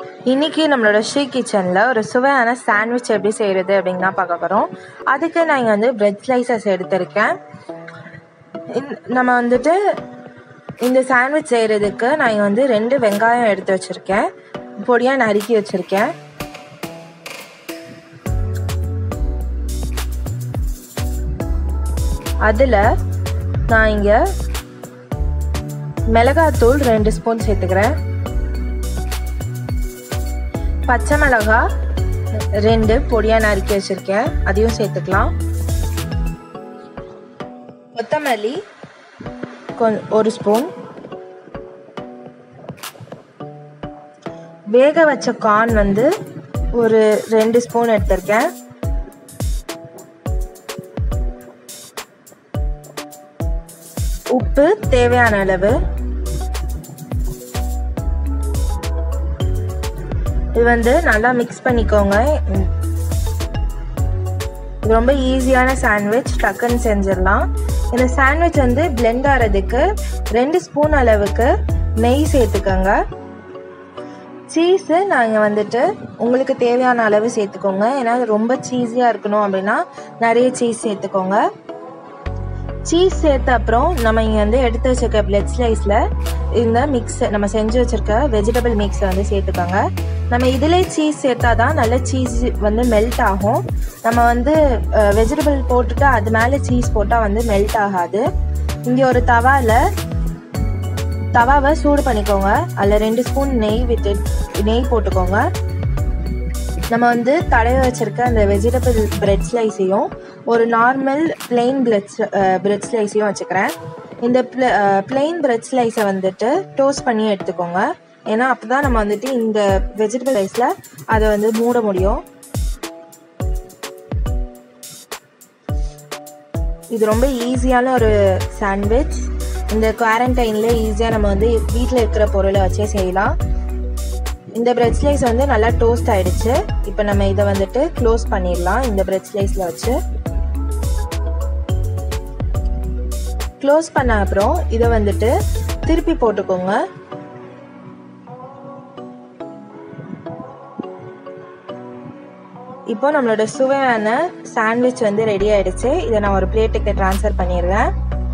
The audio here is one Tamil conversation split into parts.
இன்னைக்கு நம்மளோட ஸ்ரீ கிச்சனில் ஒரு சுவையான சாண்ட்விச் எப்படி செய்கிறது அப்படின்னு தான் பார்க்க போகிறோம் அதுக்கு நான் இங்கே வந்து பிரெட் ஸ்லைசஸ் எடுத்திருக்கேன் இந்த- நம்ம வந்துட்டு இந்த சாண்ட்விச் செய்கிறதுக்கு நான் இங்கே வந்து ரெண்டு வெங்காயம் எடுத்து வச்சுருக்கேன் பொடியாக நறுக்கி வச்சுருக்கேன் அதில் நான் இங்கே மிளகாத்தூள் ரெண்டு ஸ்பூன் சேர்த்துக்கிறேன் பச்சை மிளகா ரெண்டு பொடியாக நறுக்கி வச்சுருக்கேன் அதையும் சேர்த்துக்கலாம் கொத்தமல்லி கொ- ஒரு ஸ்பூன் வேக வச்ச கார்ன் வந்து ஒரு ரெண்டு ஸ்பூன் எடுத்திருக்கேன் உப்பு தேவையான அளவு இது வந்து நல்லா மிக்ஸ் பண்ணிக்கோங்க இது ரொம்ப ஈஸியான சாண்ட்விச் டக்குன்னு செஞ்சிடலாம் இந்த சாண்ட்விச் வந்து பிளெண்ட் ஆகிறதுக்கு ரெண்டு ஸ்பூன் அளவுக்கு நெய் சேர்த்துக்கோங்க சீஸு நாங்கள் வந்துட்டு உங்களுக்கு தேவையான அளவு சேர்த்துக்கோங்க ஏன்னா அது ரொம்ப சீஸியாக இருக்கணும் அப்படின்னா நிறைய சீஸ் சேர்த்துக்கோங்க சீஸ் சேர்த்த அப்புறம் நம்ம இங்கே வந்து எடுத்து வச்சிருக்க பிளட் ஸ்லைஸில் இந்த மிக்ஸ் நம்ம செஞ்சு வச்சிருக்க வெஜிடபிள் மிக்ஸை வந்து சேர்த்துக்கோங்க நம்ம இதிலே சீஸ் சேர்த்தா தான் நல்ல சீஸ் வந்து மெல்ட் ஆகும் நம்ம வந்து வெஜிடபிள் போட்டுட்டு அது மேலே சீஸ் போட்டால் வந்து மெல்ட் ஆகாது இங்கே ஒரு தவாவில் தவாவை சூடு பண்ணிக்கோங்க அதில் ரெண்டு ஸ்பூன் நெய் விட்டு நெய் போட்டுக்கோங்க நம்ம வந்து தடவை வச்சிருக்க அந்த வெஜிடபிள் பிரெட் ஸ்லைஸையும் ஒரு நார்மல் பிளெயின் பிரெட் பிரெட் ஸ்லைஸையும் வச்சுக்கிறேன் இந்த பிளெயின் பிரெட் ஸ்லைஸை வந்துட்டு டோஸ்ட் பண்ணி எடுத்துக்கோங்க ஏன்னா அப்போ தான் நம்ம வந்துட்டு இந்த வெஜிடபிள் ரைஸில் அதை வந்து மூட முடியும் இது ரொம்ப ஈஸியான ஒரு சாண்ட்விச் இந்த குவாரண்டைனில் ஈஸியாக நம்ம வந்து வீட்டில் இருக்கிற பொருளை வச்சே செய்யலாம் இந்த பிரெட் ஸ்லைஸ் வந்து நல்லா டோஸ்ட் ஆயிடுச்சு இப்போ நம்ம இதை வந்துட்டு க்ளோஸ் பண்ணிடலாம் இந்த பிரெட் ஸ்லைஸில் வச்சு க்ளோஸ் பண்ண அப்புறம் இதை வந்துட்டு திருப்பி போட்டுக்கோங்க இப்போ நம்மளோட சுவையான சாண்ட்விச் வந்து ரெடி ஆயிடுச்சு இதை நான் ஒரு பிளேட்டுக்கு ட்ரான்ஸ்ஃபர் பண்ணிடுறேன்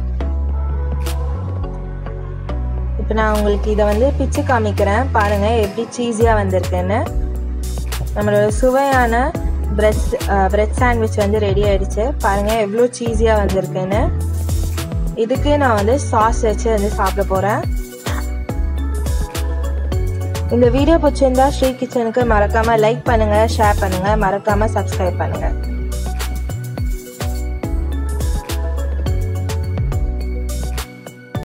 இப்போ நான் உங்களுக்கு இதை வந்து பிச்சு காமிக்கிறேன் பாருங்க எப்படி சீஸியாக வந்திருக்குன்னு நம்மளோட சுவையான பிரெட் பிரெட் சாண்ட்விச் வந்து ரெடி ஆயிடுச்சு பாருங்க எவ்வளோ சீஸியாக வந்திருக்குன்னு இதுக்கு நான் வந்து சாஸ் வச்சு வந்து சாப்பிட போகிறேன் இந்த வீடியோ பிடிச்சிருந்தா ஸ்ரீ கிச்சனுக்கு மறக்காமல் லைக் பண்ணுங்கள் ஷேர் பண்ணுங்கள் மறக்காமல் சப்ஸ்கிரைப் பண்ணுங்கள்